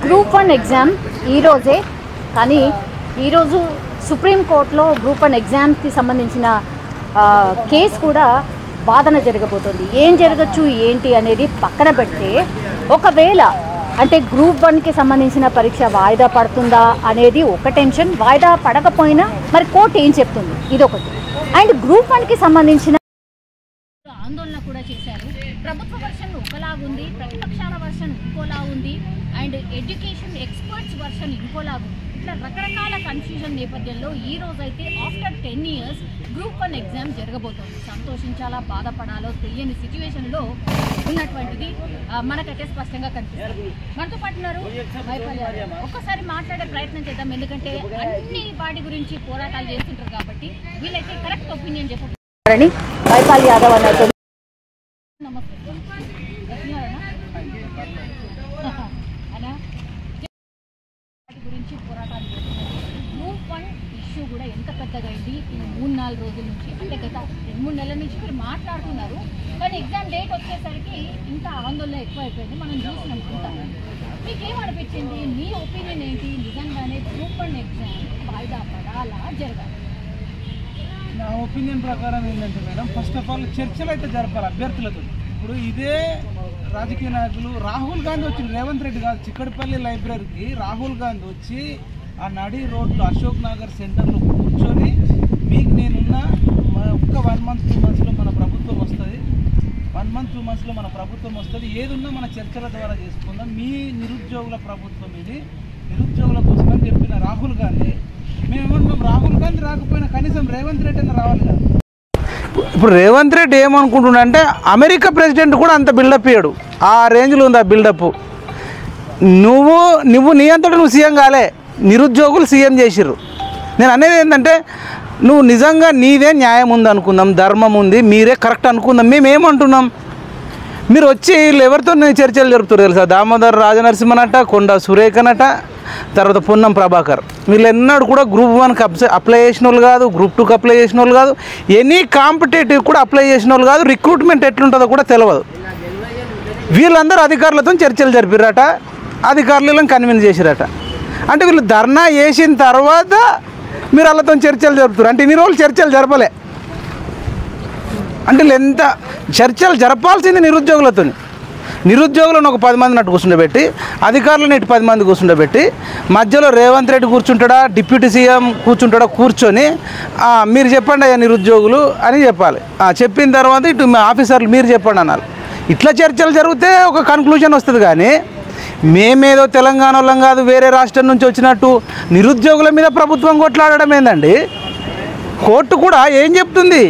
Group one exam ఈరోజే కానీ ఈరోజు సుప్రీంకోర్టులో గ్రూప్ వన్ ఎగ్జామ్కి సంబంధించిన ఆ, కేసు కూడా వాదన జరగబోతోంది ఏం జరగచ్చు ఏంటి అనేది పక్కన పెడితే ఒకవేళ అంటే గ్రూప్ వన్కి సంబంధించిన పరీక్ష వాయిదా పడుతుందా అనేది ఒక టెన్షన్ వాయిదా పడకపోయినా మరి కోర్టు ఏం చెప్తుంది ఇదొకటి అండ్ గ్రూప్ వన్కి సంబంధించిన ఆందోళన కూడా చేశారు ప్రభుత్వ వర్షన్ ఒకలాగుంది ప్రతిపక్షాల వర్షన్ ఇంకోలా ఉంది అండ్ ఎడ్యుకేషన్ ఎక్స్పర్ట్స్ వర్షన్ ఇంకోలాగు ఇట్లా రకరకాల కన్ఫ్యూజన్ నేపథ్యంలో ఈ రోజైతే after ten years group one exam జరగబోతోంది సంతోషించాలా బాధపడాలో తెలియని సిచ్యువేషన్లో ఉన్నటువంటిది ఆ, మనకైతే స్పష్టంగా కనిపిస్తుంది మనతో పాటు ఉన్నారు వైఫల్య గారు. ఒక్కసారి మాట్లాడే ప్రయత్నం చేద్దాం ఎందుకంటే అన్ని వాటి గురించి పోరాటాలు చేస్తుంటారు కాబట్టి వీళ్ళైతే కరెక్ట్ ఒపీనియన్ చెప్పారని వైపాల్ యాదవ్ అన్నట్టు నమస్తే ఎట్లున్నారన్నా? అన్నా వాటి గురించి పోరాటాలు చేస్తున్నారు గ్రూప్ వన్ ఇష్యూ కూడా ఎంత పెద్దగా అయింది ఈ మూడు నాలుగు రోజుల నుంచి అంటే గత రెండు మూడు నెలల నుంచి మీరు మాట్లాడుతున్నారు కానీ ఎగ్జామ్ డేట్ వచ్చేసరికి ఇంకా ఆందోళన ఎక్కువ అయిపోయింది మనం చూసినాం కొంత మీకు ఏమనిపించింది మీ ఒపీనియన్ ఏంటి నిజంగానే గ్రూప్ వన్ ఎగ్జామ్ వాయిదా పడాలా జరగాలి నా ఒపీనియన్ ప్రకారం ఏంటంటే మేడం ఫస్ట్ ఆఫ్ ఆల్ చర్చలు అయితే జరపాలి అభ్యర్థులతో ఇప్పుడు ఇదే రాజకీయ నాయకులు రాహుల్ గాంధీ వచ్చి రేవంత్ రెడ్డి కాదు చిక్కడపల్లి లైబ్రరీకి రాహుల్ గాంధీ వచ్చి ఆ నడి రోడ్లో అశోక్ నగర్ సెంటర్లో కూర్చొని మీకు నేనున్న మన ఒక్క వన్ మంత్ టూ మంత్స్లో మన ప్రభుత్వం వస్తుంది వన్ మంత్ టూ మంత్స్లో మన ప్రభుత్వం వస్తుంది ఏది ఉన్నా మన చర్చల ద్వారా చేసుకుందాం మీ నిరుద్యోగుల ప్రభుత్వం ఇది నిరుద్యోగుల కోసం అని చెప్పిన రాహుల్ గాంధీ మేము ఏమంటున్నాం రాహుల్ గాంధీ రాకపోయినా కనీసం రేవంత్ రెడ్డి అన్న రావాలి కదా ఇప్పుడు రేవంత్ రెడ్డి ఏమనుకుంటున్నాడంటే అమెరికా ప్రెసిడెంట్ కూడా అంత బిల్డప్ ఇయ్యాడు ఆ రేంజ్లో ఉంది ఆ బిల్డప్ నువ్వు నువ్వు నీ అంతటా నువ్వు సీఎం కాలే నిరుద్యోగులు సీఎం చేసిర్రు నేను అనేది ఏంటంటే నువ్వు నిజంగా నీదే న్యాయం ఉంది అనుకుందాం ధర్మం ఉంది మీరే కరెక్ట్ అనుకుందాం మేము ఏమంటున్నాం మీరు వచ్చి వీళ్ళు ఎవరితో చర్చలు జరుపుతారు తెలుసా దామోదర్ రాజనరసింహనట కొండ సురేఖనట తర్వాత పొన్నం ప్రభాకర్ వీళ్ళు ఎన్నడూ కూడా గ్రూప్ వన్కి అప్స అప్లై చేసిన వాళ్ళు కాదు గ్రూప్ టూకి అప్లై చేసిన వాళ్ళు కాదు ఎనీ కాంపిటేటివ్ కూడా అప్లై చేసిన వాళ్ళు కాదు రిక్రూట్మెంట్ ఎట్లుంటుందో కూడా తెలియదు వీళ్ళందరూ అధికారులతో చర్చలు జరిపిరట అధికారులను కన్విన్స్ చేసిరట అంటే వీళ్ళు ధర్నా చేసిన తర్వాత మీరు వాళ్ళతో చర్చలు జరుపుతారు అంటే ఇన్ని రోజులు చర్చలు జరపలే అంటే వీళ్ళు ఎంత చర్చలు జరపాల్సింది నిరుద్యోగులతో నిరుద్యోగులను ఒక పది మందిని అటు కూర్చుండబెట్టి అధికారులను ఇటు పది మంది కూర్చుండబెట్టి మధ్యలో రేవంత్ రెడ్డి కూర్చుంటాడా డిప్యూటీ సీఎం కూర్చుంటాడా కూర్చొని "ఆ, మీరు చెప్పండి అయ్యా నిరుద్యోగులు అని చెప్పాలి ఆ, చెప్పిన తర్వాత ఇటు మీ ఆఫీసర్లు మీరు చెప్పండి అన్నారు ఇట్లా చర్చలు జరిగితే ఒక కన్క్లూజన్ వస్తుంది కానీ మేమేదో తెలంగాణ వాళ్ళం కాదు వేరే రాష్ట్రం నుంచి వచ్చినట్టు నిరుద్యోగుల మీద ప్రభుత్వం కొట్లాడడం ఏందండి కోర్టు కూడా ఏం చెప్తుంది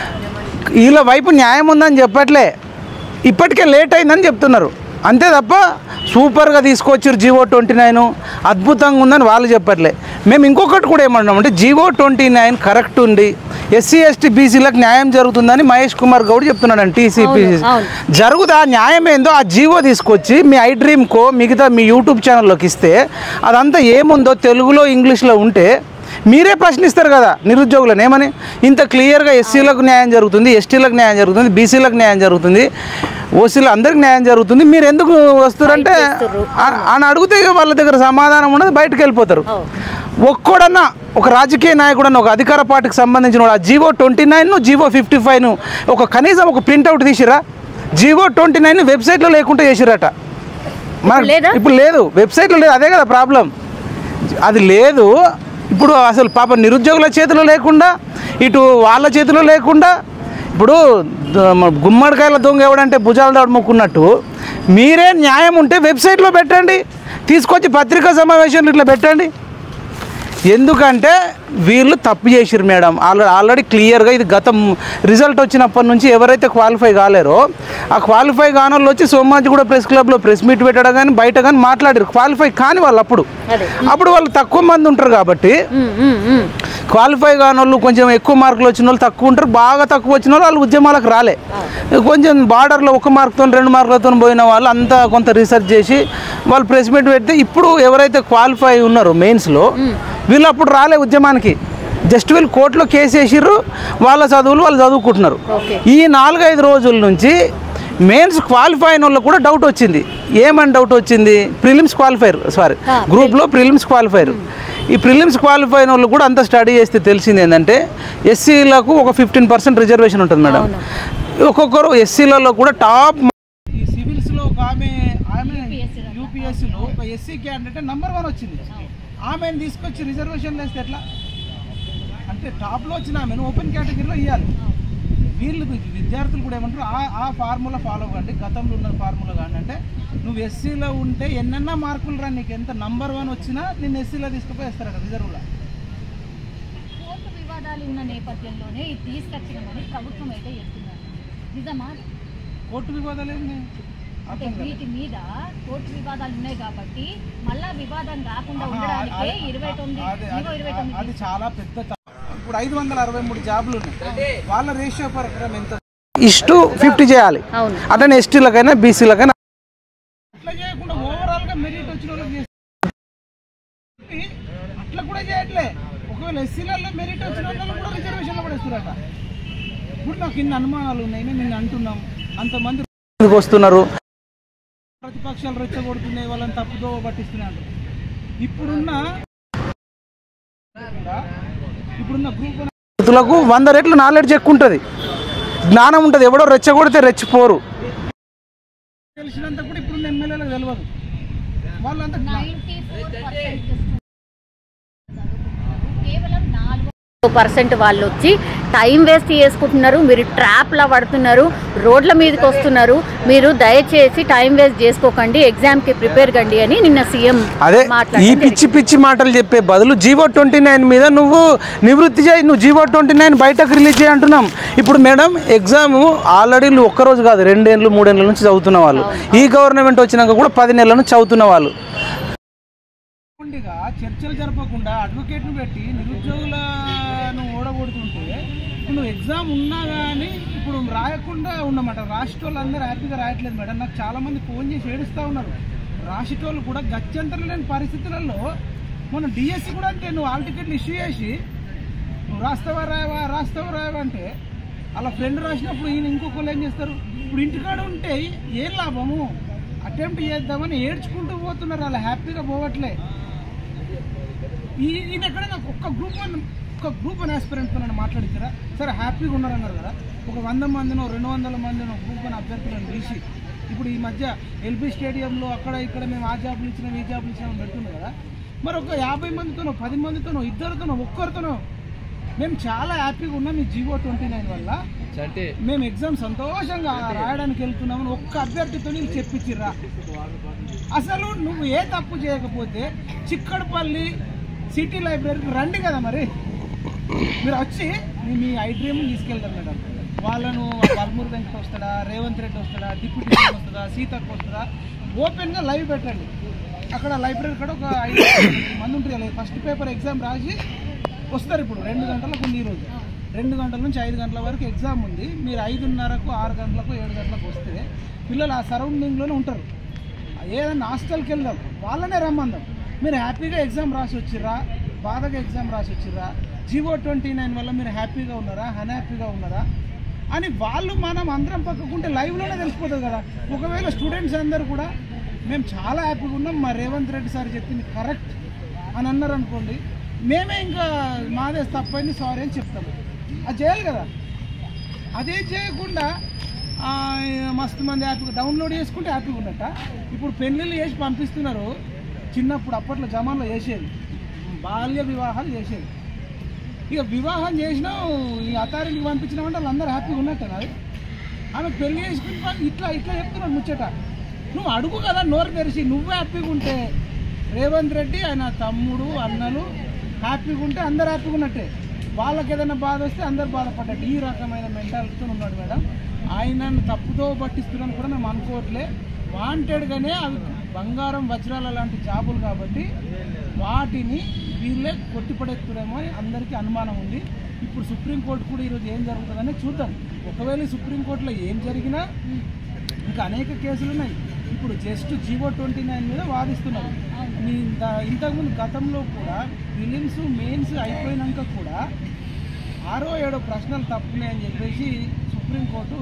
వీళ్ళ వైపు న్యాయం ఉందని చెప్పట్లే ఇప్పటికే లేట్ అయిందని చెప్తున్నారు అంతే తప్ప సూపర్గా తీసుకొచ్చారు జీవో ట్వంటీ నైన్ అద్భుతంగా ఉందని వాళ్ళు చెప్పట్లే మేము ఇంకొకటి కూడా ఏమంటున్నాం అంటే జీవో ట్వంటీ నైన్ కరెక్ట్ ఉంది ఎస్సీ ఎస్టీ బీసీలకు న్యాయం జరుగుతుందని మహేష్ కుమార్ గౌడ్ చెప్తున్నాడు టీసీపీ అవును, అవును. జరుగుదా ఆ న్యాయం ఏందో ఆ జీవో తీసుకొచ్చి మీ ఐ డ్రీమ్కో మిగతా మీ యూట్యూబ్ ఛానల్లోకి ఇస్తే అదంతా ఏముందో తెలుగులో ఇంగ్లీష్లో ఉంటే మీరే ప్రశ్నిస్తారు కదా నిరుద్యోగులను ఏమని ఇంత క్లియర్గా ఎస్సీలకు న్యాయం జరుగుతుంది ఎస్టీలకు న్యాయం జరుగుతుంది బీసీలకు న్యాయం జరుగుతుంది ఓసీలు అందరికి న్యాయం జరుగుతుంది మీరు ఎందుకు వస్తారంటే ఆ- అని అడిగితే ఇక వాళ్ళ దగ్గర సమాధానం ఉండదు బయటకు వెళ్ళిపోతారు ఒక్కడన్నా ఒక రాజకీయ నాయకుడన్నా ఒక అధికార పార్టీకి సంబంధించిన వాడు ఆ GO twenty nine GO fifty five ఒక కనీసం ఒక ప్రింట్అవుట్ తీసిరా జీవో ట్వంటీ నైన్ వెబ్సైట్లో లేకుండా చేసిరట మన లేదా? ఇప్పుడు లేదు వెబ్సైట్లో లేదు అదే కదా ప్రాబ్లం అది లేదు ఇప్పుడు అసలు పాప నిరుద్యోగుల చేతిలో లేకుండా ఇటు వాళ్ళ చేతిలో లేకుండా ఇప్పుడు ద- మ- గుమ్మడికాయల దొంగ ఎవడంటే భుజాలు దడుముకున్నట్టు మీరే న్యాయం ఉంటే వెబ్సైట్లో పెట్టండి తీసుకొచ్చి పత్రికా సమావేశాలు ఇట్లా పెట్టండి ఎందుకంటే వీళ్ళు తప్పు చేసిరు మేడం ఆల్రెడీ ఆల్రెడీ క్లియర్గా ఇది గతం రిజల్ట్ వచ్చినప్పటి నుంచి ఎవరైతే క్వాలిఫై కాలేరో ఆ క్వాలిఫై కాని వాళ్ళు వచ్చి సోమాజిగూడ ప్రెస్ క్లబ్లో ప్రెస్ మీట్ పెట్టడం కానీ బయట కానీ మాట్లాడారు క్వాలిఫై కాని వాళ్ళు అప్పుడు అదే. అప్పుడు వాళ్ళు తక్కువ మంది ఉంటారు కాబట్టి ఉమ్, ఉమ్, ఉమ్. క్వాలిఫై కాని వాళ్ళు కొంచెం ఎక్కువ మార్కులు వచ్చిన వాళ్ళు తక్కువ ఉంటారు బాగా తక్కువ వచ్చిన వాళ్ళు వాళ్ళు ఉద్యమాలకు రాలే కొంచెం బార్డర్లో ఒక మార్కుతో రెండు మార్కులతో పోయిన వాళ్ళు అంతా కొంత రీసెర్చ్ చేసి వాళ్ళు ప్రెస్ మీట్ పెడితే ఇప్పుడు ఎవరైతే క్వాలిఫై ఉన్నారో మెయిన్స్లో వీళ్ళు అప్పుడు రాలే ఉద్యమానికి జస్ట్ వీళ్ళు కోర్టులో కేసు వేసిర్రు వాళ్ళ చదువులు వాళ్ళు చదువుకుంటున్నారు Okay. ఈ నాలుగైదు రోజుల నుంచి మెయిన్స్ క్వాలిఫై అయిన వాళ్ళకి కూడా డౌట్ వచ్చింది ఏమని డౌట్ వచ్చింది ప్రిలిమ్స్ క్వాలిఫైర్ సారీ Ah, గ్రూప్లో ప్రిలిమ్స్ క్వాలిఫైర్ ఈ ప్రిలిమ్స్ క్వాలిఫై అయిన వాళ్ళు కూడా అంతా స్టడీ చేస్తే తెలిసింది ఏంటంటే ఎస్సీలకు ఒక ఫిఫ్టీన్ పర్సెంట్ రిజర్వేషన్ ఉంటుంది మేడం ఒక్కొక్కరు ఎస్సీలలో కూడా టాప్ ఈ సివిల్స్లో ఒక ఆమె ఆమె యూపీఎస్సీలో ఒక ఎస్సీ క్యాండిడేట్ నంబర్ వన్ వచ్చింది ఆమెను తీసుకొచ్చి రిజర్వేషన్ వేస్తే ఎట్లా అంటే టాప్లో వచ్చిన ఆమెను ఓపెన్ కేటగిరీలో ఇవ్వాలి వీళ్ళు విద్యార్థులు కూడా ఏమంటారు ఆ ఆ ఫార్ములా ఫాలో కండి గతంలో ఉన్న ఫార్ములా కానీ అంటే నువ్వు ఎస్సీలో ఉంటే ఎన్నెన్న మార్కులు రా నీకు ఎంత నంబర్ వన్ వచ్చినా నిన్ను ఎస్సీలో తీసుకుపోయి వేస్తారు కదా రిజర్వ్లో కోర్టు వివాదాలు ఉన్న నేపథ్యంలోనే ఇది తీసుకొచ్చినామని ప్రభుత్వం అయితే చెప్తున్నారు నిజమా కోర్టు వివాదాలు ఏమి అంటే వీటి మీద కోర్టు వివాదాలు ఉన్నాయి కాబట్టి మళ్ళా వివాదం రాకుండా ఆహా, ఉండడానికే అది- ఇరవై తొమ్మిది అది- జీవో ఇరవై అది- తొమ్మిది అది చాలా పెద్ద త- ఇప్పుడు ఐదు వందల అరవై మూడు జాబులు ఉన్నాయి వాళ్ళ రేషియో ప్రకారం ఎంత ఇష్టు ఫిఫ్టీ చేయాలి అవును అట్లనే ఎస్టీలకైనా బీసీలకైనా అట్లా చేయకుండా ఓవరాల్ గా మెరిట్ వచ్చిన వాళ్ళకి చేస్తే అట్లా కూడా చేయట్లే ఒకవేళ ఎస్సీలలో మెరిట్ వచ్చిన వాళ్ళని కూడా రిజర్వేషన్లో కూడా ఇస్తారట ఇప్పుడు నాకు ఇన్ని అనుమానాలు ఉన్నాయి నేను నిన్ను అంటున్నాం అంతమంది వస్తున్నారు ప్రతిపక్షాలు రెచ్చగొడుతున్నాయి వాళ్ళని తప్పుదో పట్టిస్తున్నాడు ఇప్పుడున్న ఇప్పుడున్న గ్రూప్ రైతులకు వంద రెట్లు నాలెడ్జ్ ఎక్కువ ఉంటుంది జ్ఞానం ఉంటుంది ఎవడో రెచ్చగొడితే రెచ్చిపోరు తెలిసినంత కూడా ఇప్పుడు ఎమ్మెల్యేలకు తెలియదు వాళ్ళంతా నైంటీ ఫోర్ పర్సెంట్ కేవలం నాలుగు పర్సెంట్ వాళ్ళు వచ్చి టైం వేస్ట్ చేసుకుంటున్నారు మీరు ట్రాప్లా పడుతున్నారు రోడ్ల మీదకి వస్తున్నారు మీరు దయచేసి టైం వేస్ట్ చేసుకోకండి ఎగ్జామ్కి ప్రిపేర్ కండి అని నిన్న సీఎం అదే ఈ మాట్లాడారు పిచ్చి పిచ్చి మాటలు చెప్పే బదులు జీవో ట్వంటీ నైన్ మీద నువ్వు నివృత్తి చేయి నువ్వు జీవో ట్వంటీ నైన్ బయటకు రిలీజ్ చేయి అంటున్నాం ఇప్పుడు మేడం ఎగ్జామ్ ఆల్రెడీ నువ్వు ఒక్కరోజు కాదు రెండేళ్ళు మూడేళ్ళ నుంచి చదువుతున్న వాళ్ళు ఈ గవర్నమెంట్ వచ్చినాక కూడా పది నెలల నుంచి చదువుతున్న వాళ్ళు చర్చలు జరపకుండా అడ్వకేట్ను పెట్టి నిరుద్యోగులను ఓడగొడుతుంటే ఇప్పుడు నువ్వు ఎగ్జామ్ ఉన్నా కానీ ఇప్పుడు రాయకుండా ఉన్నమాట రాష్ట్రోళ్ళందరూ హ్యాపీగా రాయట్లేదు మేడం నాకు చాలా మంది ఫోన్ చేసి ఏడుస్తూ ఉన్నారు రాసేటోళ్ళు కూడా గత్యంతరం లేని పరిస్థితులలో మన డిఎస్సి కూడా అంతే నువ్వు ఆల్ టికెట్లు ఇష్యూ చేసి నువ్వు రాస్తావా రాయవా రాస్తావా రాయవా అంటే అలా ఫ్రెండ్ రాసినప్పుడు ఈయన ఇంకొకరు ఏం చేస్తారు ఇప్పుడు ఇంటికాడ ఉంటే ఏం లాభము అటెంప్ట్ చేద్దామని ఏడ్చుకుంటూ పోతున్నారు అలా హ్యాపీగా పోవట్లే ఈ ఈయన ఎక్కడైనా ఒక్క గ్రూప్ వన్ ఒక గ్రూప్ వన్ ఆస్పిరెంట్తో నన్ను మాట్లాడిస్తారా సరే హ్యాపీగా ఉన్నారన్నారు కదా ఒక వంద మందినో రెండు వందల మందినో గ్రూప్ వన్ అభ్యర్థులను తీసి ఇప్పుడు ఈ మధ్య ఎల్బీ స్టేడియంలో అక్కడ ఇక్కడ మేము ఆ జాబులు ఇచ్చినాం ఈ జాబులు ఇచ్చినాం అని పెడుతుంది కదా మరి ఒక యాభై మందితోనో పది మందితోనో ఇద్దరితోనో ఒక్కరితోనో మేము చాలా హ్యాపీగా ఉన్నాం ఈ జీవో ట్వంటీ నైన్ వల్ల మేము ఎగ్జామ్ సంతోషంగా రాయడానికి వెళ్తున్నామని ఒక్క అభ్యర్థితో నీకు చెప్పించిర్రా అసలు నువ్వు ఏ తప్పు చేయకపోతే చిక్కడపల్లి సిటీ లైబ్రరీకి రండి కదా మరి మీరు వచ్చి మీ మీ ఐ డ్రీమ్ తీసుకెళ్తారు మేడం వాళ్ళను బల్మూరు వెంకట వస్తాడా రేవంత్ రెడ్డి వస్తాడా డిప్యూటీ సీఎం వస్తుందా సీతక్క వస్తుందా ఓపెన్గా లైవ్ పెట్టండి అక్కడ లైబ్రరీ కూడా ఒక ఐదు మంది ఉంటారు కదా ఫస్ట్ పేపర్ ఎగ్జామ్ రాసి వస్తారు ఇప్పుడు రెండు గంటలకు ఉంది ఈరోజు రెండు గంటల నుంచి ఐదు గంటల వరకు ఎగ్జామ్ ఉంది మీరు ఐదున్నరకు ఆరు గంటలకు ఏడు గంటలకు వస్తే పిల్లలు ఆ సరౌండింగ్లోనే ఉంటారు ఏదైనా హాస్టల్కి వెళ్దాం వాళ్ళనే రమ్మందాం మీరు హ్యాపీగా ఎగ్జామ్ రాసి వచ్చిర్రా బాధగా ఎగ్జామ్ రాసి వచ్చిర్రా జీవో ట్వంటీ నైన్ వల్ల మీరు హ్యాపీగా ఉన్నారా అన్హ్యాపీగా ఉన్నారా అని వాళ్ళు మనం అందరం పక్కకుంటే లైవ్లోనే తెలిసిపోతుంది కదా ఒకవేళ స్టూడెంట్స్ అందరూ కూడా మేము చాలా హ్యాపీగా ఉన్నాం మా రేవంత్ రెడ్డి సార్ చెప్పింది కరెక్ట్ అని అన్నారు అనుకోండి మేమే ఇంకా మాదే తప్పైంది సారీ అని చెప్తాము అది చేయాలి కదా అదేం చేయకుండా ఆ, మస్తు మంది హ్యాపీగా డౌన్లోడ్ చేసుకుంటే హ్యాపీగా ఉన్నట్ట ఇప్పుడు పెళ్ళిళ్ళు చేసి పంపిస్తున్నారు చిన్నప్పుడు అప్పట్లో జమాన్లో చేసేది బాల్య వివాహాలు చేసేది ఇక వివాహం చేసినా ఈ అథారిటీకి పంపించినామంటే వాళ్ళందరూ హ్యాపీగా ఉన్నట్టు అది ఆమె పెళ్లి చేసుకుని పా- ఇట్లా ఇట్లా చెప్తున్నాడు ముచ్చట నువ్వు అడుగు కదా నోరు తెరిచి నువ్వు హ్యాపీగా ఉంటే రేవంత్ రెడ్డి ఆయన తమ్ముడు అన్నలు హ్యాపీగా ఉంటే అందరు హ్యాపీగా ఉన్నట్టే వాళ్ళకి ఏదైనా బాధ వస్తే అందరు బాధపడ్డట్టు ఈ రకమైన మెంటాలిటీతో ఉన్నాడు మేడం ఆయనను తప్పుదో పట్టిస్తున్నాను కూడా మేము అనుకోవట్లే వాంటెడ్గానే అవి బంగారం వజ్రాల లాంటి జాబులు కాబట్టి వాటిని వీళ్ళే కొట్టిపడేస్తురేమో అని అందరికీ అనుమానం ఉంది ఇప్పుడు సుప్రీంకోర్టు కూడా ఈరోజు ఏం జరుగుతుందని చూద్దాం ఒకవేళ ఈ సుప్రీంకోర్టులో ఏం జరిగినా ఇంకా అనేక కేసులు ఉన్నాయి ఇప్పుడు జస్ట్ జీవో ట్వంటీ నైన్ మీద వాదిస్తున్నారు మీ ద- ఇంతకుముందు గతంలో కూడా ఫిలిమ్స్ మెయిన్స్ అయిపోయినాక కూడా ఆరో ఏడో ప్రశ్నలు తప్పున్నాయి అని చెప్పేసి సుప్రీంకోర్టు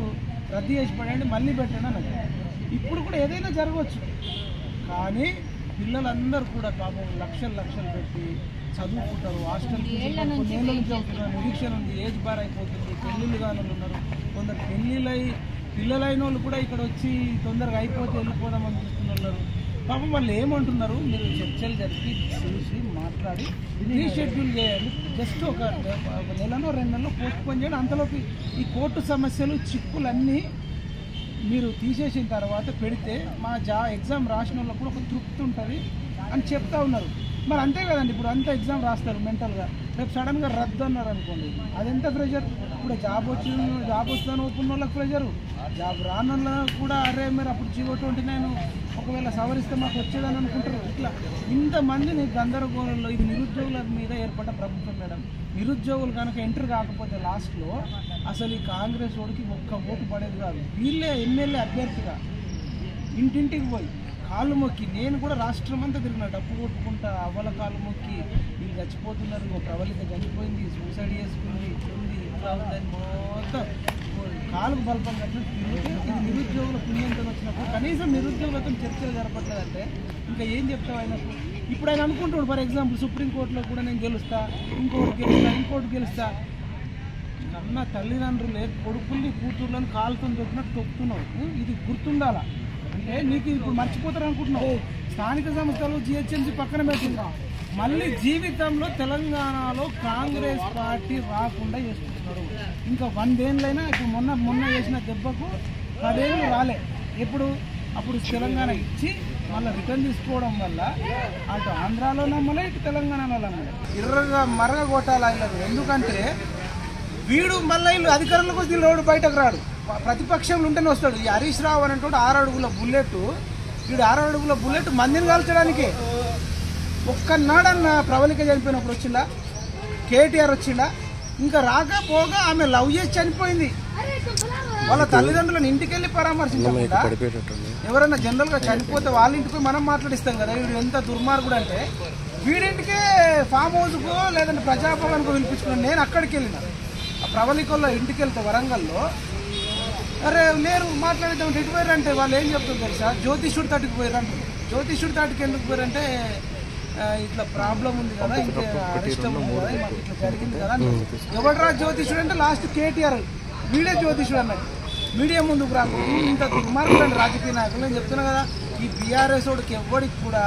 రద్దు చేసి పడండి మళ్ళీ పెట్టండి అన్నది ఇప్పుడు కూడా ఏదైనా జరగవచ్చు కానీ పిల్లలందరూ కూడా పాపం లక్షలు లక్షలు పెట్టి చదువుకుంటారు హాస్టల్ ఫీజులు కొన్ని ఏళ్ళ నుంచి అవుతున్నారు నిరీక్షణ ఉంది ఏజ్ బార్ అయిపోతుంది పెళ్ళిళ్ళు కాని వాళ్ళు ఉన్నారు కొందరు పెళ్ళిళ్ళై పిల్లలైన వాళ్ళు కూడా ఇక్కడ వచ్చి తొందరగా అయిపోతే వెళ్ళిపోదాం అనిపిస్తున్న ఉన్నారు పాపం వాళ్ళు ఏమంటున్నారు మీరు చర్చలు జరిపి చూసి మాట్లాడి రీషెడ్యూల్ చేయాలి జస్ట్ ఒక ఒక నెలలో రెండు నెలలో పోస్ట్ పోన్ చేయండి అంతలోకి ఈ కోర్టు సమస్యలు చిక్కులన్నీ మీరు తీసేసిన తర్వాత పెడితే మా జా ఎగ్జామ్ రాసిన వాళ్ళకు కూడా ఒక తృప్తి ఉంటుంది అని చెప్తా ఉన్నారు మరి అంతే కదండి ఇప్పుడు అంతా ఎగ్జామ్ రాస్తారు మెంటల్గా రేపు సడన్గా రద్దు అన్నారు అనుకోండి అది ఎంత ప్రెషర్ ఇప్పుడు జాబ్ వచ్చి జాబ్ వస్తుందని ఒప్పుకున్న వాళ్ళకి ప్రెషరు జాబ్ రాని వాళ్ళకి కూడా అరే మీరు అప్పుడు జీవో ట్వంటీ నైన్ ఒకవేళ సవరిస్తే మాకు వచ్చేదని అనుకుంటారు ఇట్లా ఇంతమందిని గందరగోళంలో ఇది నిరుద్యోగుల మీద ఏర్పడ్డ ప్రభుత్వం మేడం నిరుద్యోగులు కనుక ఎంటర్ కాకపోతే లాస్ట్లో అసలు ఈ కాంగ్రెస్ ఓడికి ఒక్క ఓటు పడేది కాదు వీళ్ళే ఎమ్మెల్యే అభ్యర్థిగా ఇంటింటికి పోయి కాళ్ళు మొక్కి నేను కూడా రాష్ట్రం అంతా తిరిగిన డబ్బు కొట్టుకుంటా అవ్వల కాళ్ళు మొక్కి వీళ్ళు చచ్చిపోతున్నారు ఇంకో ప్రవళిక చనిపోయింది సూసైడ్ చేసుకుంది ఇట్లుంది ఇట్లా ఉందని మొత్తం కాలుకు బల్పం కట్టినట్టు తిరిగితే ఇది నిరుద్యోగుల పుణ్యంతో వచ్చినప్పుడు కనీసం నిరుద్యోగులతో చర్చలు జరపట్లేదంటే ఇంకా ఏం చెప్తావు ఆయనకు ఇప్పుడు ఆయన అనుకుంటాడు ఫర్ ఎగ్జాంపుల్ సుప్రీంకోర్టులో కూడా నేను గెలుస్తా ఇంకోటి గెలుస్తా ఇంకోటి గెలుస్తా కన్న తల్లిదండ్రులే కొడుకుల్ని కూతుర్లను కాలుతో దొరికినట్టు తొక్కుతున్నావు ఉం? ఇది గుర్తుండాలా అంటే నీకు ఇప్పుడు మర్చిపోతారు అనుకుంటున్నావు స్థానిక సంస్థలు జిహెచ్ఎంసీ పక్కన పెట్టిందా మళ్ళీ జీవితంలో తెలంగాణలో కాంగ్రెస్ పార్టీ రాకుండా చేస్తున్నారు ఇంకా వందేళ్ళైనా ఇప్పుడు మొన్న మొన్న చేసిన దెబ్బకు పదేళ్ళు రాలే ఎప్పుడు అప్పుడు తెలంగాణ ఇచ్చి మళ్ళీ రిటర్న్ తీసుకోవడం వల్ల అటు ఆంధ్రాలో నమ్మలే ఇటు తెలంగాణలో నమ్మలే ఇర్రగా మరగ కొట్టాలి వీళ్ళకు. ఎందుకంటే వీడు మళ్ళీ వీళ్ళు అధికారంలోకి వచ్చి వీళ్ళు బయటకు రాడు ప- ప్రతిపక్షంలో ఉంటేనే వస్తాడు ఈ హరీష్ రావు అనేటువంటి ఆరు అడుగుల బుల్లెట్ వీడు ఆరు అడుగుల బుల్లెట్ మందిని కాల్చడానికి ఒక్కనాడన్న ప్రవళిక చనిపోయినప్పుడు వచ్చిందా కేటీఆర్ వచ్చిందా ఇంకా రాకపోగా ఆమె లవ్ చేసి చనిపోయింది వాళ్ళ తల్లిదండ్రులను ఇంటికి వెళ్ళి పరామర్శించకుండా ఎవరైనా జనరల్ గా చనిపోతే వాళ్ళ ఇంటికి మనం మాట్లాడిస్తాం కదా వీడు ఎంత దుర్మార్గుడు అంటే వీడింటికే ఫామ్ హౌస్కో లేదంటే ప్రజాభవన్కో పిలిపించుకున్నాను నేను అక్కడికి వెళ్ళిన ఆ ప్రవళికల్లో ఇంటికి వెళ్తే వరంగల్లో అరే లేరు మాట్లాడిద్దాం ఇటు పోయారు అంటే వాళ్ళు ఏం చెప్తారు తెలుసా జ్యోతిష్యుడి తాటికి పోయారు అంటారు జ్యోతిష్యుడి తాటికి ఎందుకు పోయారంటే ఆ, ఇట్లా ప్రాబ్లం ఉంది కదా ఇంకా అరిష్టం ఉంది కదా మాకు ఇట్లా జరిగింది కదా అని. ఎవడరా జ్యోతిష్యుడు అంటే లాస్ట్ కేటీఆర్ వీడే జ్యోతిష్యుడు అన్నట్టు మీడియా ముందుకు రాకు ఇంత దుర్మార్గులు అండి రాజకీయ నాయకులు నేను చెప్తున్నా కదా ఈ బీఆర్ఎస్ వాడికి ఎవడికి కూడా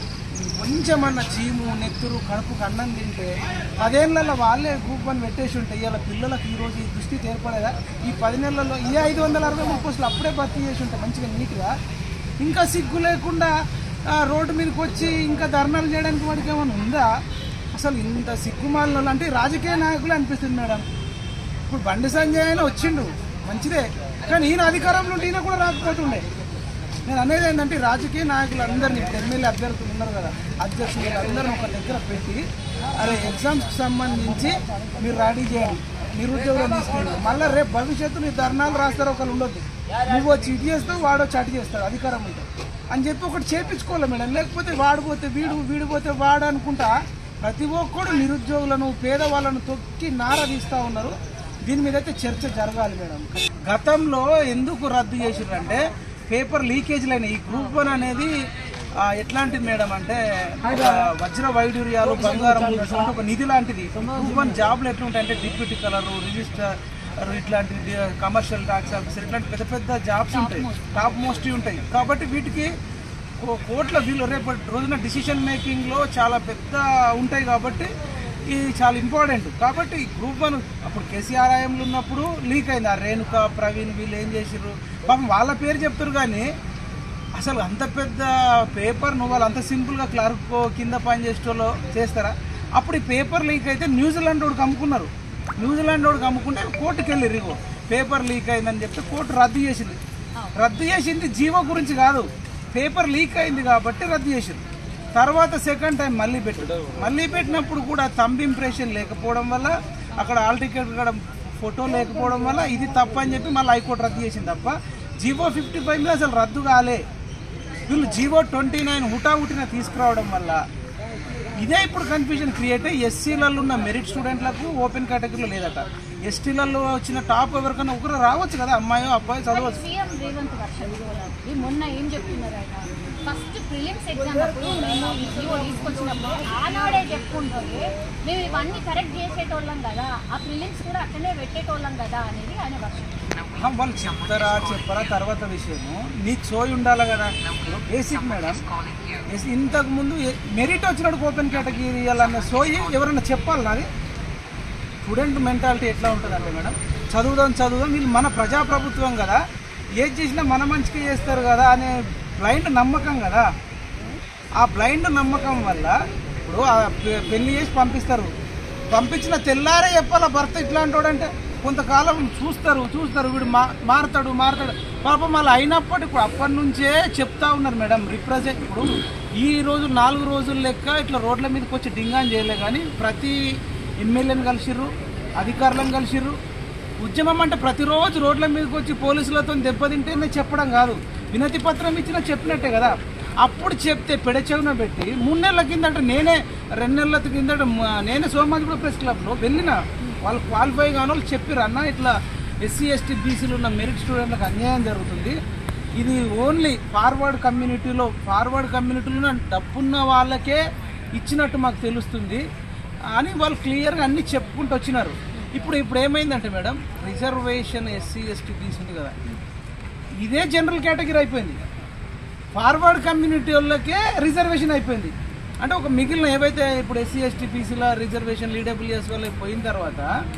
కొంచెమన్న చీము నెత్తురు కడుపుకు అన్నం తింటే పదేళ్లలో వాళ్ళే గ్రూప్ వన్ పెట్టేసి ఉంటే ఇవాళ పిల్లలకు ఈ రోజు ఈ దుస్థితి ఏర్పడేదా ఈ పది నెలల్లో ఈ ఐదు వందల అరవై మూడు పోస్టులు అప్పుడే భర్తీ చేసి ఉంటాయి మంచిగా నీట్గా ఇంకా సిగ్గు లేకుండా ఆ, రోడ్డు మీదకి వచ్చి ఇంకా ధర్నాలు చేయడానికి వాడికి ఏమైనా ఉందా అసలు ఇంత సిగ్గుమాలలో అంటే రాజకీయ నాయకులు అనిపిస్తుంది మేడం ఇప్పుడు బండి సంజయ్ అయినా వచ్చిండు మంచిదే కానీ ఈయన అధికారంలో ఉంటే ఈయన కూడా రాకపోతుండే నేను అనేది ఏంటంటే ఈ రాజకీయ నాయకులు అందరినీ ఇప్పుడు ఎమ్మెల్యే అభ్యర్థులు ఉన్నారు కదా అధ్యక్షులు అందరిని ఒక దగ్గర పెట్టి అరే ఎగ్జామ్స్కి సంబంధించి మీరు రెడీ చేయండి నిరుద్యోగులు తీసుకెళ్ళి మళ్ళీ రేపు భవిష్యత్తులో ఈ ధర్నాలు రాస్తారు ఒకరు ఉండొద్దు నువ్వు వచ్చి ఇది చేస్తావు వాడు వచ్చి అటు చేస్తాడు అధికారం ఉంటే అని చెప్పి ఒకటి చేపించుకోవాలి మేడం లేకపోతే వాడు పోతే వీడు వీడు పోతే వాడు అనుకుంటా ప్రతి ఒక్కడు నిరుద్యోగులను పేదవాళ్ళను తొక్కి నార తీస్తూ ఉన్నారు దీని మీద అయితే చర్చ జరగాలి మేడం గతంలో ఎందుకు రద్దు చేసిర్రంటే పేపర్ లీకేజ్లు అయినాయి ఈ గ్రూప్ వన్ అనేది ఆ, ఎట్లాంటిది మేడం అంటే ఆ, వజ్ర వైడూర్యాలు బంగారం ఉన్నటువంటి ఒక నిధి లాంటిది గ్రూప్ వన్ జాబ్లు ఎట్లుంటాయి అంటే డిప్యూటీ కలర్ రిజిస్టర్ ఇట్లాంటి కమర్షియల్ ట్యాక్స్ ఆఫీసర్ ఇట్లాంటి పెద్ద పెద్ద జాబ్స్ ఉంటాయి టాప్ మోస్ట్ ఉంటాయి కాబట్టి వీటికి కో- కోట్ల వీళ్ళు రేపటి రోజున డిసిషన్ మేకింగ్లో చాలా పెద్ద ఉంటాయి కాబట్టి ఇది చాలా ఇంపార్టెంట్ కాబట్టి గ్రూప్ వన్ అప్పుడు కేసీఆర్ ఆయంలో ఉన్నప్పుడు లీక్ అయింది ఆ రేణుక ప్రవీణ్ వీళ్ళు ఏం చేసిర్రు పాపం వాళ్ళ పేరు చెప్తారు కానీ అసలు అంత పెద్ద పేపర్ నువ్వు వాళ్ళు అంత సింపుల్గా క్లర్క్ కింద పని చేసేటోళ్ళు చేస్తారా అప్పుడు ఈ పేపర్ లీక్ అయితే న్యూజిలాండ్ వాడికి అమ్ముకున్నారు న్యూజిలాండ్ వాడికి అమ్ముకుంటే కోర్టుకి వెళ్ళి ఇగో పేపర్ లీక్ అయిందని చెప్తే కోర్టు రద్దు చేసింది రద్దు చేసింది జీవో గురించి కాదు పేపర్ లీక్ అయింది కాబట్టి రద్దు చేసింది తర్వాత సెకండ్ టైం మళ్ళీ పెట్టాడు మళ్ళీ పెట్టినప్పుడు కూడా తంబ్ ఇంప్రెషన్ లేకపోవడం వల్ల అక్కడ ఆల్ టికెట్ కూడా ఫోటో లేకపోవడం వల్ల ఇది తప్పు అని చెప్పి మళ్ళీ హైకోర్టు రద్దు చేసింది తప్ప జీవో ఫిఫ్టీ ఫైవ్ మీద అసలు రద్దు కాలే వీళ్ళు జీవో ట్వంటీ నైన్ హుటాహుటిన తీసుకురావడం వల్ల ఇదే ఇప్పుడు కన్ఫ్యూజన్ క్రియేట్ అయ్యి ఎస్సీలలో ఉన్న మెరిట్ స్టూడెంట్లకు ఓపెన్ కేటగిరీలో లేదట ఎస్టీలలో వచ్చిన టాప్ ఎవరికైనా ఒకరు రావచ్చు కదా అమ్మాయో అబ్బాయి చదవచ్చు సీఎం రేవంత్ వర్షం ఈ మొన్న ఏం చెప్తున్నారు ఆయన ఫస్ట్ ప్రిలిమ్స్ ఎగ్జామ్ అప్పుడు మేము ఈ జీవో తీసుకొచ్చినప్పుడు ఆనాడే చెప్పుకుంటుంది మేము ఇవన్నీ కరెక్ట్ చేసేటోళ్ళం కదా ఆ ప్రిలిమ్స్ కూడా అట్లనే పెట్టేటోళ్ళం కదా అనేది ఆయన వర్షం ఆ, వాళ్ళు చెప్తారా చెప్పరా తర్వాత విషయము నీకు సోయి ఉండాలి కదా బేసిక్ మేడం ఎస్- ఇంతకు ముందు మెరిట్ వచ్చినప్పుడు ఓపెన్ కేటగిరీ అన్న సోయి ఎవరైనా చెప్పాలి నాది స్టూడెంట్ మెంటాలిటీ ఎట్లా ఉంటుందంటే మేడం చదువుదాం చదువుదాం వీళ్ళు మన ప్రజాప్రభుత్వం కదా ఏది చేసినా మన మంచిగా చేస్తారు కదా అనే బ్లైండ్ నమ్మకం కదా ఆ బ్లైండ్ నమ్మకం వల్ల ఇప్పుడు ఆ పె- పెళ్లి చేసి పంపిస్తారు పంపించిన తెల్లారే చెప్పాల భర్త ఇట్లాంటి వాడంటే కొంతకాలం చూస్తారు చూస్తారు వీడు మా మారతాడు మారతాడు పాపం వాళ్ళు అయినప్పటికీ ఇప్పుడు అప్పటి నుంచే చెప్తా ఉన్నారు మేడం రిప్రజెంట్ ఇప్పుడు ఈ రోజు నాలుగు రోజుల లెక్క ఇట్లా రోడ్ల మీదకి వచ్చి డింగాన్ చేయలే కానీ ప్రతి ఎమ్మెల్యేని కలిసిర్రు అధికారులను కలిసిర్రు ఉద్యమం అంటే ప్రతిరోజు రోడ్ల మీదకి వచ్చి పోలీసులతో దెబ్బతింటేనే చెప్పడం కాదు వినతి పత్రం ఇచ్చినా చెప్పినట్టే కదా అప్పుడు చెప్తే పెడచెవున పెట్టి మూడు నెలల కిందట నేనే రెండు నెలల కిందట మ- నేనే సోమాజిగూడ ప్రెస్ క్లబ్లో వెళ్ళిన వాళ్ళు క్వాలిఫై కాని వాళ్ళు చెప్పారు అన్న ఇట్లా ఎస్సీ ఎస్టీ బీసీలు ఉన్న మెరిట్ స్టూడెంట్లకు అన్యాయం జరుగుతుంది ఇది ఓన్లీ ఫార్వర్డ్ కమ్యూనిటీలో ఫార్వర్డ్ కమ్యూనిటీలో డబ్బున్న వాళ్ళకే ఇచ్చినట్టు మాకు తెలుస్తుంది అని వాళ్ళు క్లియర్గా అన్ని చెప్పుకుంటూ వచ్చినారు ఇప్పుడు ఇప్పుడు ఏమైందంటే మేడం రిజర్వేషన్ ఎస్సీ ఎస్టీ తీసుంది కదా ఇదే జనరల్ కేటగిరీ అయిపోయింది ఫార్వర్డ్ కమ్యూనిటీ వాళ్ళకే రిజర్వేషన్ అయిపోయింది అంటే ఒక మిగిలిన ఏవైతే ఇప్పుడు ఎస్సీ ఎస్టీ బీసీల రిజర్వేషన్ ఈడబ్ల్యూఎస్ వాళ్ళకి పోయిన తర్వాత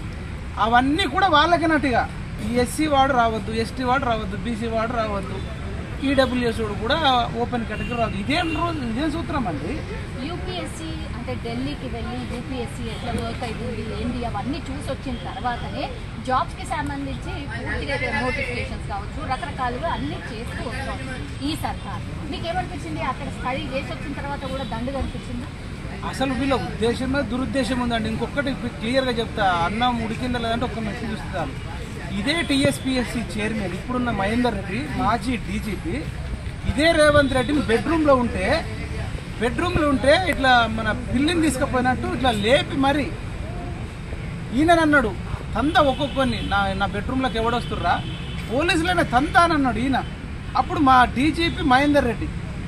అవన్నీ కూడా వాళ్ళకినట్టుగా ఈ ఎస్సీ వాడు రావద్దు ఎస్టీ వాడు రావద్దు బీసీ వాడు రావద్దు ఈడబ్ల్యూఎస్ వాడు కూడా ఓపెన్ కేటగిరీ రావద్దు ఇదేం రోజు ఇదేం సూత్రం అండి యూపీఎస్సీ అంటే ఢిల్లీకి వెళ్ళి యూపీఎస్సీ ఎట్లా వర్క్ అవుతుంది ఏంటి అవన్నీ చూసి వచ్చిన తర్వాతనే జాబ్స్కి సంబంధించి పూర్తిగా నోటిఫికేషన్స్ కావచ్చు రకరకాలుగా అన్నీ చేస్తూ వస్తాం ఈ సర్కార్ మీకు ఏమనిపించింది అక్కడ స్టడీ చేసి వచ్చిన తర్వాత కూడా దండుగా అనిపించింది అసలు వీళ్ళ ఉద్దేశమే దురుద్దేశం ఉందండి ఇంకొకటి క్లియర్గా చెప్తా అన్నం ఉడికిందా లేదంటే ఒక మెసేజ్ ఇస్తారు ఇదే టీఎస్పీఎస్సీ చైర్మన్ ఇప్పుడున్న మహేందర్ రెడ్డి మాజీ డీజీపీ ఇదే రేవంత్ రెడ్డిని బెడ్రూమ్లో ఉంటే బెడ్రూమ్లో ఉంటే ఇట్లా మన పిల్లిని తీసుకుపోయినట్టు ఇట్లా లేపి మరి ఈయన అన్నాడు తంత ఒక్కొక్కరిని నా నా బెడ్రూమ్లోకి ఎవడొస్తుర్రా పోలీసులనే తంత అని అన్నాడు ఈయన అప్పుడు మా డీజీపీ మహేందర్ రెడ్డి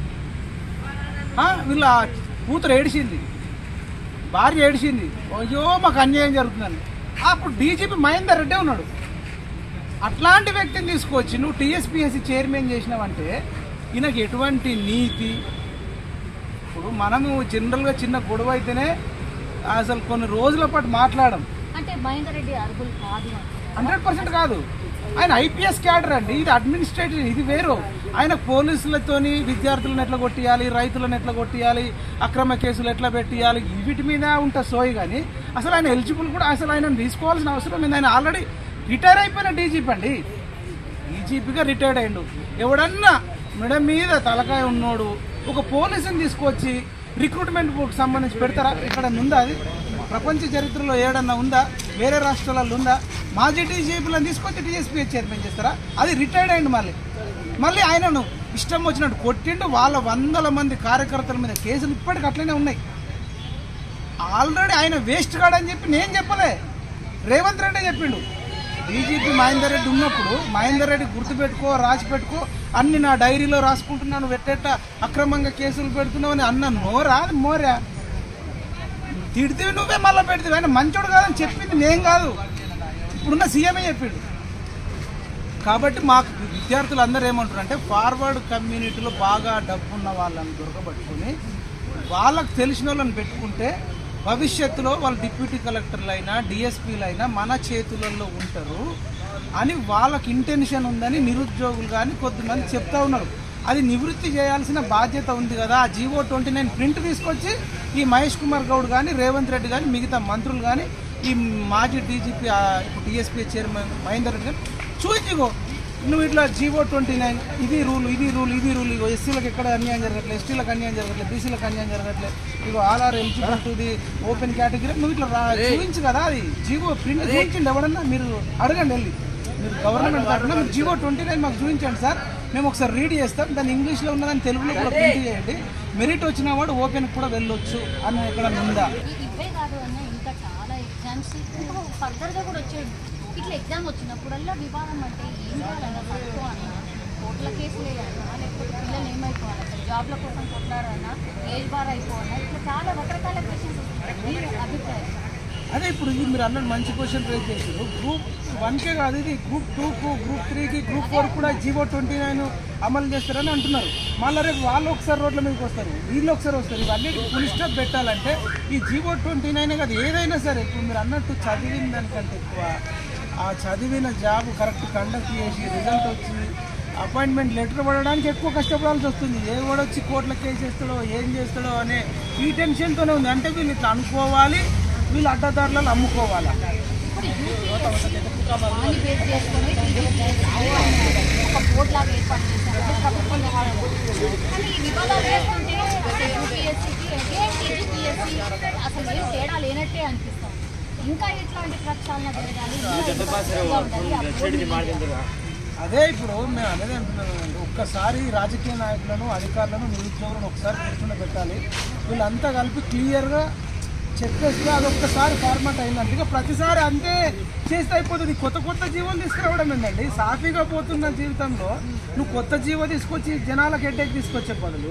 ఆ, వీళ్ళ కూతురు ఏడిచింది భార్య ఏడిచింది అయ్యో మాకు అన్యాయం జరుగుతుందని అప్పుడు డీజీపీ మహేందర్ రెడ్డి ఉన్నాడు అట్లాంటి వ్యక్తిని తీసుకొచ్చి నువ్వు టీఎస్పీఎస్సీ చైర్మన్ చేసినావంటే ఈయనకి ఎటువంటి నీతి ఇప్పుడు మనము జనరల్గా చిన్న గొడవ అయితేనే అసలు కొన్ని రోజుల పాటు మాట్లాడడం అంటే మహేందర్ రెడ్డి అర్హులు కాదు అంటున్నారు. హండ్రెడ్ పర్సెంట్ కాదు ఆయన ఐపీఎస్ క్యాడర్ అండి ఇది అడ్మినిస్ట్రేటివ్ ఇది వేరు ఆయన పోలీసులతోని విద్యార్థులను ఎట్లా కొట్టియాలి రైతులను ఎట్లా కొట్టియాలి అక్రమ కేసులు ఎట్లా పెట్టియాలి వీటి మీద ఉంటుంది సోయి కానీ అసలు ఆయన ఎలిజిబుల్ కూడా అసలు ఆయన తీసుకోవాల్సిన అవసరం ఏంది ఆయన ఆల్రెడీ రిటైర్ అయిపోయిన డీజీపీ అండి డీజీపీగా రిటైర్డ్ అయ్యిండు ఎవడన్నా మెడ మీద తలకాయ ఉన్నోడు ఒక పోలీసుని తీసుకొచ్చి రిక్రూట్మెంట్ బుక్ సంబంధించి పెడతారా ఇక్కడ ఉందా అది ప్రపంచ చరిత్రలో ఏడన్నా ఉందా వేరే రాష్ట్రాలలో ఉందా మాజీ డీజీపీలను తీసుకొచ్చి టీఎస్పీ చైర్మన్ చేస్తారా అది రిటైర్డ్ అయ్యిండు మళ్ళీ మళ్ళీ ఆయనను ఇష్టం వచ్చినట్టు కొట్టిండు వాళ్ళ వందల మంది కార్యకర్తల మీద కేసులు ఇప్పటికి అట్లనే ఉన్నాయి ఆల్రెడీ ఆయన వేస్ట్ కాడని చెప్పి నేను చెప్పలే రేవంత్ రెడ్డి చెప్పిండు డీజీపీ మహేందర్ రెడ్డి ఉన్నప్పుడు మహేందర్ రెడ్డి గుర్తుపెట్టుకో రాసి పెట్టుకో అన్ని నా డైరీలో రాసుకుంటున్నాను పెట్టేట అక్రమంగా కేసులు పెడుతున్నావు అని అన్న నోరా అది మోరా తిడితే నువ్వే మళ్ళీ పెడితే ఆయన మంచోడు కాదని చెప్పింది నేను కాదు ఇప్పుడున్న సీఎమే చెప్పిండు కాబట్టి మాకు విద్యార్థులు అందరూ ఏమంటారు అంటే ఫార్వర్డ్ కమ్యూనిటీలో బాగా డబ్బు ఉన్న వాళ్ళని దొరకబట్టుకుని వాళ్ళకి తెలిసిన వాళ్ళని పెట్టుకుంటే భవిష్యత్తులో వాళ్ళు డిప్యూటీ కలెక్టర్లు అయినా డిఎస్పీలు అయినా మన చేతులలో ఉంటారు అని వాళ్ళకి ఇంటెన్షన్ ఉందని నిరుద్యోగులు కానీ కొద్దిమంది చెప్తా ఉన్నారు అది నివృత్తి చేయాల్సిన బాధ్యత ఉంది కదా ఆ జీవో ట్వంటీ నైన్ ప్రింట్ తీసుకొచ్చి ఈ మహేష్ కుమార్ గౌడ్ కానీ రేవంత్ రెడ్డి కానీ మిగతా మంత్రులు కానీ ఈ మాజీ డీజీపీ ఇప్పుడు టీఎస్పీ చైర్మన్ మహేందర్ రెడ్డి గారు చూపించుకో నువ్వు ఇట్లా జీవో ట్వంటీ నైన్ ఇది రూల్ ఇది రూల్ ఇది రూల్ ఇగో ఎస్సీలకు ఎక్కడ అన్యాయం జరగట్లేదు ఎస్టీలకు అన్యాయం జరగట్లేదు బీసీలకు అన్యాయం జరగట్లేదు ఇగో all are eligible to the open category నువ్వు ఇట్లా రా చూపించు కదా అది జీవో ప్రింట్ చూపించండి ఎవడన్నా మీరు అడగండి వెళ్ళి మీరు గవర్నమెంట్ తరఫున మీరు జీవో ట్వంటీ నైన్ మాకు చూపించండి సార్ మేము ఒకసారి రీడ్ చేస్తాం దాన్ని ఇంగ్లీష్లో ఉన్నదాన్ని తెలుగులో కూడా ప్రింట్ చేయండి మెరిట్ వచ్చిన వాడు ఓపెన్ కూడా వెళ్ళొచ్చు అని ఇక్కడ ఉందా ఈ- ఇవే కాదు అన్న ఇంకా చాలా ఎగ్జామ్స్ ఇంకా ఫర్దర్గా కూడా వచ్చాడు ఇట్లా ఎగ్జామ్ వచ్చినప్పుడల్లా వివాదం అంటే ఏం చేయాలన్నా ఫస్ట్ అన్న కోట్ల కేసులు వేయాలన్నా లేకపోతే పిల్లలు ఏమైపోవాలి అసలు జాబ్ల కోసం కొట్లాడాలన్నా ఏజ్ బార్ అయిపోవాలన్నా ఇట్లా చాలా రకరకాల క్వశ్చన్స్ మీ అభిప్రాయం అదే ఇప్పుడు ఇది మీరు అన్నట్టు మంచి క్వశ్చన్ రేజ్ చేశారు గ్రూప్ వన్కే కాదు ఇది గ్రూప్ టూకు గ్రూప్ త్రీకి గ్రూప్ ఫోర్ కూడా జీవో ట్వంటీ నైన్ అమలు చేస్తారని అంటున్నారు మళ్ళీ రేపు వాళ్ళు ఒకసారి రోడ్ల మీదకి వస్తారు వీళ్ళు ఒకసారి వస్తారు ఇవన్నీ ఫుల్ స్టాప్ పెట్టాలంటే ఈ జీవో ట్వంటీ నైన్ కాదు ఏదైనా సరే ఇప్పుడు మీరు అన్నట్టు చదివిన దానికంటే ఎక్కువ ఆ చదివిన జాబ్ కరెక్ట్ కండక్ట్ చేసి రిజల్ట్ వచ్చి అపాయింట్మెంట్ లెటర్ పడడానికి ఎక్కువ కష్టపడాల్సి వస్తుంది ఏ వాడొచ్చి కోట్ల కేసు చేస్తాడో ఏం చేస్తాడో అనే ఈ టెన్షన్తోనే ఉంది అంటే వీళ్ళు ఇట్లా అనుకోవాలి వీళ్ళు అడ్డదారులను అమ్ముకోవాలా దాన్ని బేస్ చేసుకొని ఒక బోర్డు లాగా ఏర్పాటు చేశారు ప్రభుత్వం వ్యవహారం కానీ ఈ వివాదాలు వేస్తుంటే యూపీఎస్సీకి టీజీపీఎస్సీ అసలు ఏం తేడా లేనట్టే అనిపిస్తాం ఇంకా ఇట్లాంటి ప్రక్షాళన జరగాలి ఇంకా ఎక్కువగా ఉండాలి అప్పుడు అదే ఇప్పుడు మేము అనేది అంటున్నామండి ఒక్కసారి రాజకీయ నాయకులను అధికారులను నిరుద్యోగులను ఒకసారి కూర్చుండబెట్టాలి వీళ్ళంతా కలిపి క్లియర్గా చెప్పేస్తే అది ఒక్కసారి ఫార్మాట్ అయిందంటే ఇక ప్రతిసారి అంతే చేస్తే అయిపోతుంది కొత్త కొత్త జీవం తీసుకురావడం ఏంటండి సాఫీగా పోతున్న జీవితంలో నువ్వు కొత్త జీవో తీసుకొచ్చి జనాలకు హెడ్ఏక్ తీసుకొచ్చే బదులు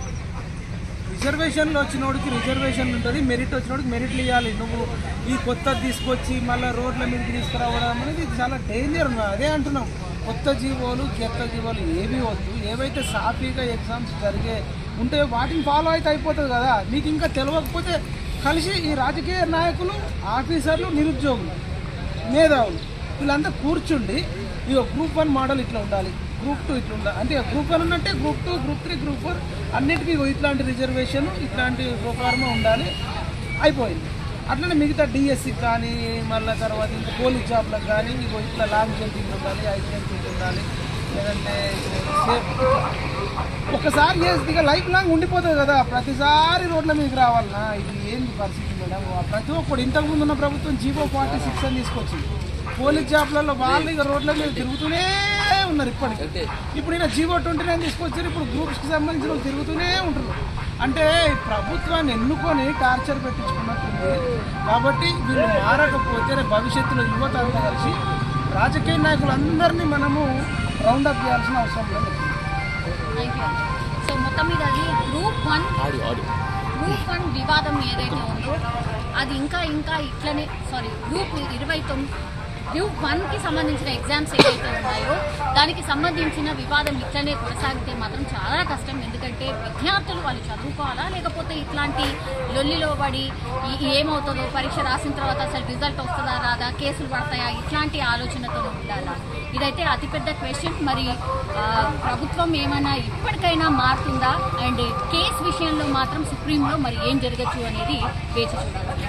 రిజర్వేషన్లో వచ్చినోడికి రిజర్వేషన్ ఉంటుంది మెరిట్ వచ్చినోడికి మెరిట్లు ఇవ్వాలి నువ్వు ఈ కొత్తది తీసుకొచ్చి మళ్ళీ రోడ్ల మీదకి తీసుకురావడం అనేది చాలా డేంజర్ ఉన్నది అదే అంటున్నాం కొత్త జీవోలు కొత్త జీవోలు ఏవి వద్దు ఏవైతే సాఫీగా ఎగ్జామ్స్ జరిగే ఉంటే వాటిని ఫాలో అయితే అయిపోతుంది కదా మీకు ఇంకా తెలియకపోతే కలిసి ఈ రాజకీయ నాయకులు ఆఫీసర్లు నిరుద్యోగులు మేధావులు వీళ్ళంతా కూర్చుండి ఇక గ్రూప్ వన్ మోడల్ ఇట్లా ఉండాలి గ్రూప్ టూ ఇట్లా ఉండాలి అంటే గ్రూప్ వన్ ఉన్నట్టే group two group three group four అన్నిటికీ ఇగో ఇట్లాంటి రిజర్వేషన్ ఇట్లాంటి ప్రోగ్రామ్ ఉండాలి అయిపోయింది అట్లనే మిగతా డిఎస్సి కానీ మళ్ళీ తర్వాత ఇంకా పోలీస్ జాబ్లకు కానీ ఇగో ఇట్లా లాంగ్ జంపింగ్ ఉండాలి హై జంపింగ్ ఉండాలి లేదంటే సేఫ్ ఒకసారి చేస్తే ఇక లైఫ్ లాంగ్ ఉండిపోతుంది కదా ప్రతిసారి రోడ్ల మీదకి రావాలన్నా ఇది ఏంది పరిస్థితి మేడం ఆ ప్రతి ఒక్కడు ఇంతకుముందు ఉన్న ప్రభుత్వం జీవో ఫార్టీ సిక్స్ అని తీసుకొచ్చింది పోలీస్ జాబ్లలో వాళ్ళు ఇక రోడ్ల మీద తిరుగుతూనే ఉన్నారు ఇప్పటికి ఇప్పుడు ఈయన జీవో ట్వంటీ నైన్ తీసుకొచ్చారు ఇప్పుడు గ్రూప్స్కి సంబంధించిన వాళ్ళు తిరుగుతూనే ఉంటారు అంటే ఈ ప్రభుత్వాన్ని ఎన్నుకొని టార్చర్ పెట్టించుకున్నట్టుంది కాబట్టి వీళ్ళు మారకపోతే రేపు భవిష్యత్తులో యువత అంతా కలిసి రాజకీయ నాయకులందరినీ మనము రౌండప్ చేయాల్సిన అవసరం లేదు థ్యాంక్ యూ సో మొత్తం మీద అది గ్రూప్ వన్ గ్రూప్ వన్ వివాదం ఏదైతే ఉందో అది ఇంకా ఇంకా ఇట్లనే సారీ గ్రూప్ ఇరవై తొమ్మిది గ్రూప్ వన్కి సంబంధించిన ఎగ్జామ్స్ ఏవైతే ఉన్నాయో దానికి సంబంధించిన వివాదం ఇట్లనే కొనసాగితే మాత్రం చాలా కష్టం ఎందుకంటే విద్యార్థులు వాళ్ళు చదువుకోవాలా లేకపోతే ఇట్లాంటి లొల్లిలో పడి ఈ- ఏమవుతుందో పరీక్ష రాసిన తర్వాత అసలు రిజల్ట్ వస్తుందా రాదా కేసులు పడతాయా ఇట్లాంటి ఆలోచనతో ఉండాలా ఇదైతే అతిపెద్ద క్వశ్చన్ మరి ఆ, ప్రభుత్వం ఏమైనా ఇప్పటికైనా మారుతుందా అండ్ కేసు విషయంలో మాత్రం సుప్రీంలో మరి ఏం జరగచ్చు అనేది వేచి చూడాలి